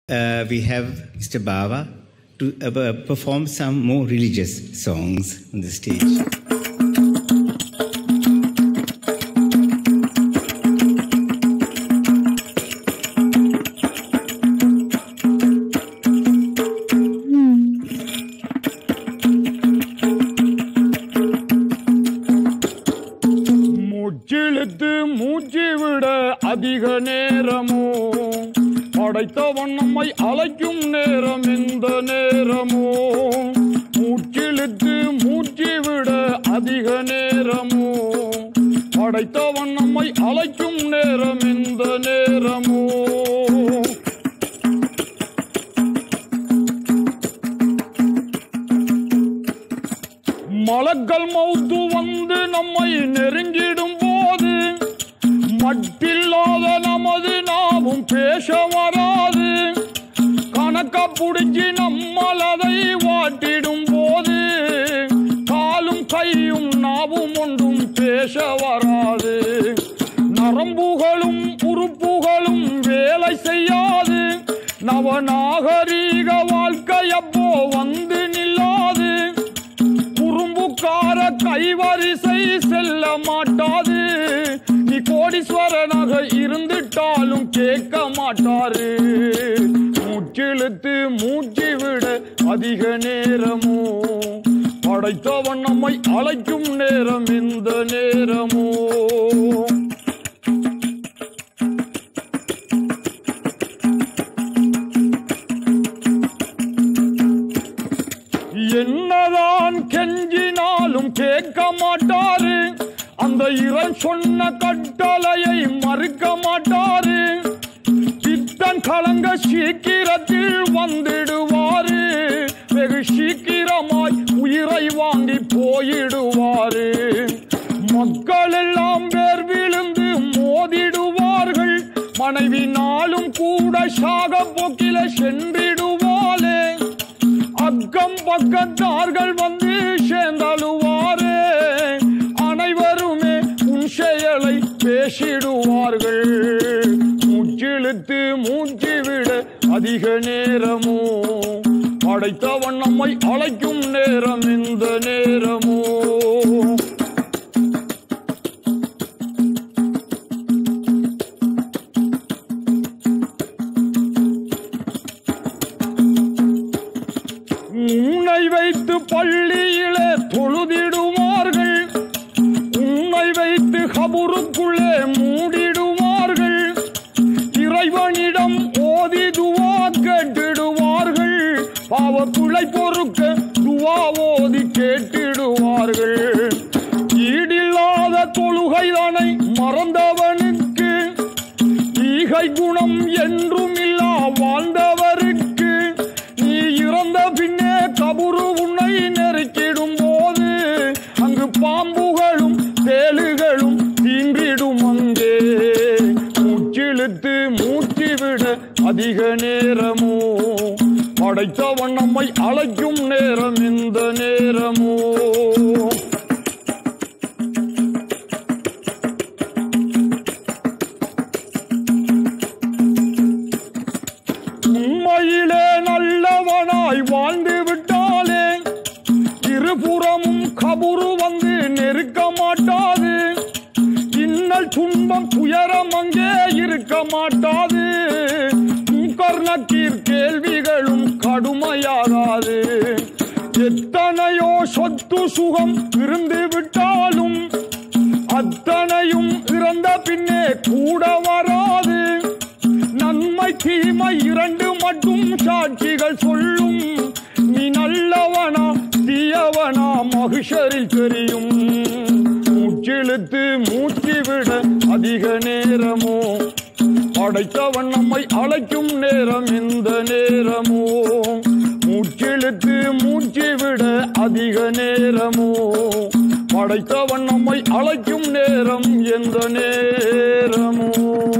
uh, we have Mr. Bava to uh, perform some more religious songs on the stage. மூச்சிழுத்து மூச்சு விட அதிக நேரமோ படைத்தவன் நம்மை அழைக்கும் நேரம் இந்த நேரமோ மூச்சிழுத்து மூச்சு விட அதிக நேரமோ படைத்தவன் நம்மை அழைக்கும் நேரம் இந்த நேரமோ மலக்கள் மௌத்து வந்து நம்மை நெருங்கிடும் போது மட்டில்லாத நமது நாவும் பேச வராது கணக்க புடிச்சு நம்மள் அதை வாட்டிடும் போது காலும் கையும் நாவும் ஒன்றும் பேச வராது நரம்புகளும் உறுப்புகளும் வேலை செய்யாது நவநாகரீக வாழ்க்கை அப்போ வந்து நில்லாது குறும்புக்கார கைவரிசை செல்ல மாட்டாது நீ கோடீஸ்வரனாக இருந்துட்டாலும் கேட்க மாட்டாரு மூச்சிழுத்து மூச்சு விட அதிக நேரமோ படைத்தவன் நம்மை அழைக்கும் நேரம் இந்த நேரமோ என்னதான் கெஞ்சினாலும் கேட்க மாட்டாரு அந்த இறை சொன்ன கட்டளையை மறுக்க மாட்டாரு பித்தன் கலங்க சீக்கிரத்தில் வந்துடுவாரு வெகு சீக்கிரமாய் உயிரை வாங்கி போயிடுவாரு மக்கள் எல்லாம் பேர் விழுந்து மோதிடுவார்கள் மனைவி நாளும் கூட சாக போக்கில சென்றிடுவாளே அக்கம் பக்கத்தார்கள் வந்து சேர்ந்தழுவாரே அனைவருமே உன் செயலை பேசிடுவார்கள் மூச்சிழுத்து மூச்சு விட அதிக நேரமோ படைத்தவன் நம்மை அழைக்கும் நேரம் இந்த நேரமோ உன்னை வைத்து பள்ளியிலே தொழுதிடுவார்கள் உன்னை வைத்து கபுருக்குள்ளே மூடிடுவார்கள் இறைவனிடம் ஓதி துவா கேட்டிடுவார்கள் பாவத்துளை பொறுக்க துவா ஓதி கேட்டிடுவார்கள் ஈடில்லாத தொழுகைதானை மறந்தவனுக்கு ஈகை குணம் என்றும் இல்லா வாழ்ந்தவருக்கு நீ இறந்த பின்னே கபுரு உன்னை நெருக்கிடும் போது அங்கு பாம்புகளும் தேளுகளும் தீண்டிடும் அங்கே மூச்சிழுத்து மூச்சு விட அதிக நேரமோ படைத்தவன் நம்மை அழைக்கும் நேரம் இந்த நேரமோ உண்மையிலே நல்லவனாய் வாழ்ந்து விட்டாலே இருபுறமும் கபுரு வந்து நெருக்க மாட்டாது இன்னல் துன்பம் துயரம் அங்கே இருக்க மாட்டாது மூக்கர் நக்கீர் கேள்விகளும் கடுமையாகாது எத்தனையோ சொத்து சுகம் இருந்து விட்டாலும் அத்தனையும் இறந்த பின்னே கூட வராது நன்மை தீமை இரண்டு மட்டும் சாட்சிகள் சொல்லும் நீ நல்லவனா தீயவனா மகிஷரில் தெரியும் மூச்சிழுத்து மூச்சு விட அதிக நேரமோ படைத்தவன் நம்மை அழைக்கும் நேரம் இந்த நேரமோ மூச்சிழுத்து மூச்சு விட அதிக நேரமோ படைத்தவன் நம்மை அழைக்கும் நேரம் எந்த நேரமோ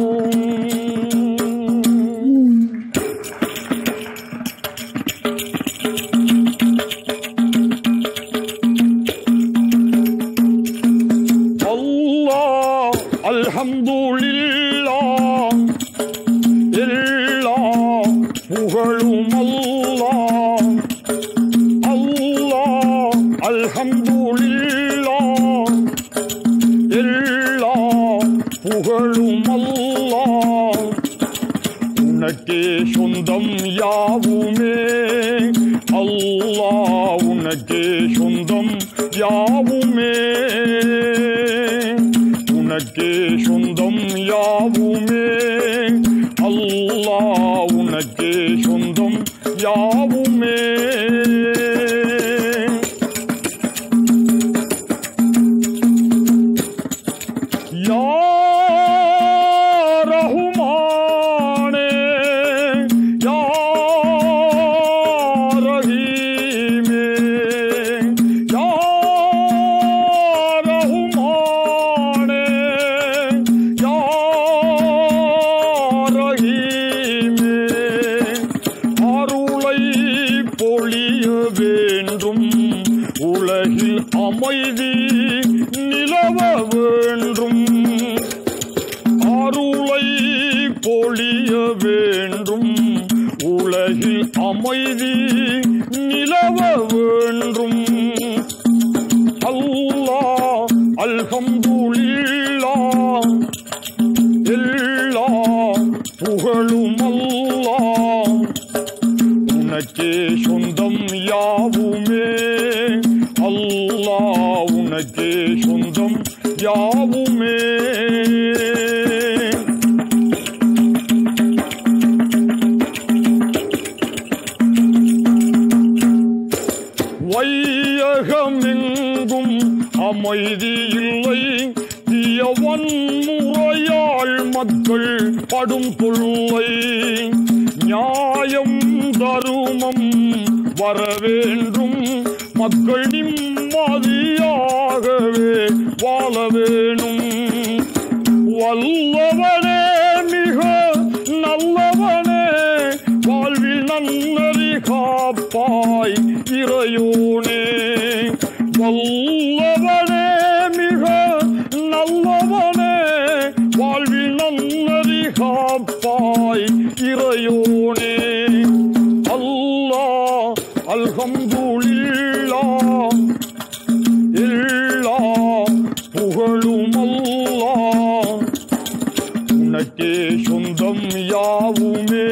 அல்லாஹ் அல்ஹம்துலில்லாஹ் எல்லா புகழும் அல்லாஹ் அல்லாஹ் அல்ஹம்துலில்லாஹ் எல்லா புகழும் அல்லாஹ் உனக்கே சொந்தம் யாவுமே அல்லாஹ் உனக்கே சொந்தம் யாவுமே உனக்கே சொந்தம் யாவுமே அல்லாஹ் உனக்கே சொந்தம் யாவுமே யா ரஹ்மானே யா ரஹீமே யா ரஹ்மானே யா ரஹீமே அருளை பொழிய வேண்டும் உலகில் அமைதி நிலவ வேண்டும் அருளை பொழிய வேண்டும் உலகில் அமைதி நிலவ வேண்டும் அல்லாஹ் அல்ஹம்துலில்லாஹ் எல்லா புகழும் அல்லாஹ் உனக்கே சொந்தம் யாவுமே அல்லாஹ் உனக்கே சொந்தம் யாவுமே வையகமெங்கும் அமைதி இல்லை தீயவன் முறையாள் மக்கள் படும் தொல்லை நியாயம் தருமம் வர வேண்டும் மக்கள் நிம்மதியாகவே வாழ வேணும் வல்லவனே மிக நல்லவனே வாழ்வில் நன்னறி காப்பாய் இறையோனே வல்லவனே மிக நல்லவனே வாழ்வில் நன்னறி காப்பாய் இறையோனே அல்லாஹ் அல்ஹம்துலில்லாஹ் எல்லா புகழும் அல்லாஹ் உனக்கே சொந்தம் யாவுமே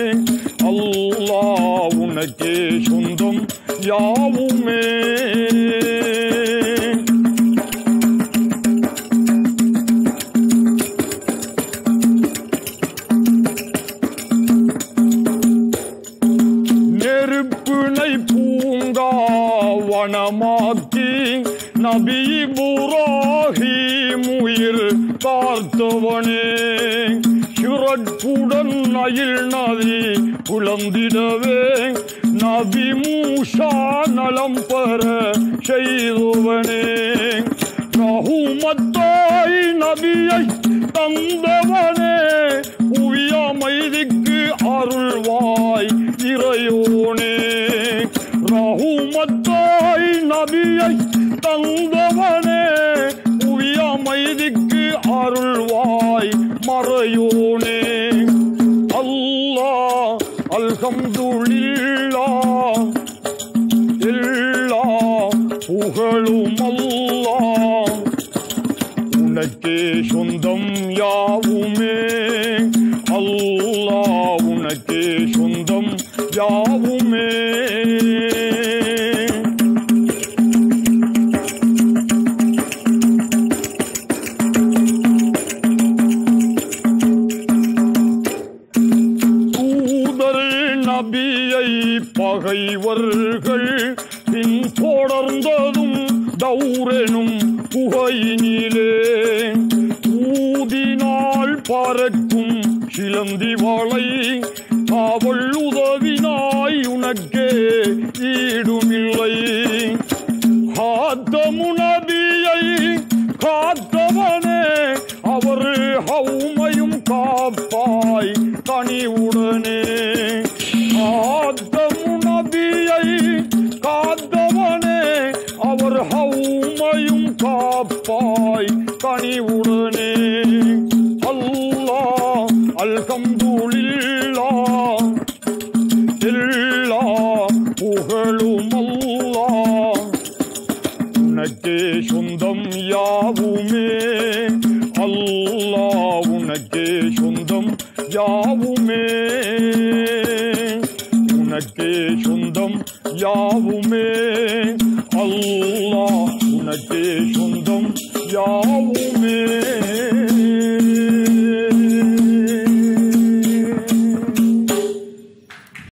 அல்லாஹ் உனக்கே சொந்தம் யாவுமே நெருப்பினை பூங்காவனமாக்கி நபி புராஹிம் உயிர் பார்த்தவனே சுரட்புடன் அயில் நதி குழந்திடவே நபி மூஷா நலம் பெற செய்தவனே ரஹுமத்தாய் நபியை தந்தவனே புவிய அமைதிக்கு அருள்வாய் இறையோனே ரஹுமத்தாய் நபியை தந்தவனே புவிய அமைதிக்கு அருள்வாய் மறையோனே அல்லாஹ் அல்ஹம்துலில்லாஹ் எல்லா புகழும் அல்லாஹ் உனக்கே சொந்தம் யாவுமே அல்லாஹ் உனக்கே சொந்தம் யாவுமே தூதர் நபியை பகைவர்கள் பின் தொடர்ந்ததும் தௌரெனும் புகையினிலே ஊதினால் பறக்கும் சிலந்தி வளை அவள் உதவினாய் உனக்கே ஈடுமில்லை காத்தமுனபியை காத்தவனே அவர் ஹவுமையும் காப்பாய் கனிவுடனே காத்தமுனபியை காத்தவனே அவர் ஹவுமையும் காப்பாய் கனிவுடனே அல்லாஹ் அல்ஹம்துலில்லாஹ் உனக்கே சொந்தம் யாவுமே அல்லாஹ் உனக்கே சொந்தம் யாவுமே உனக்கே சொந்தம் யாவுமே அல்லாஹ் உனக்கே சொந்தம் யாவுமே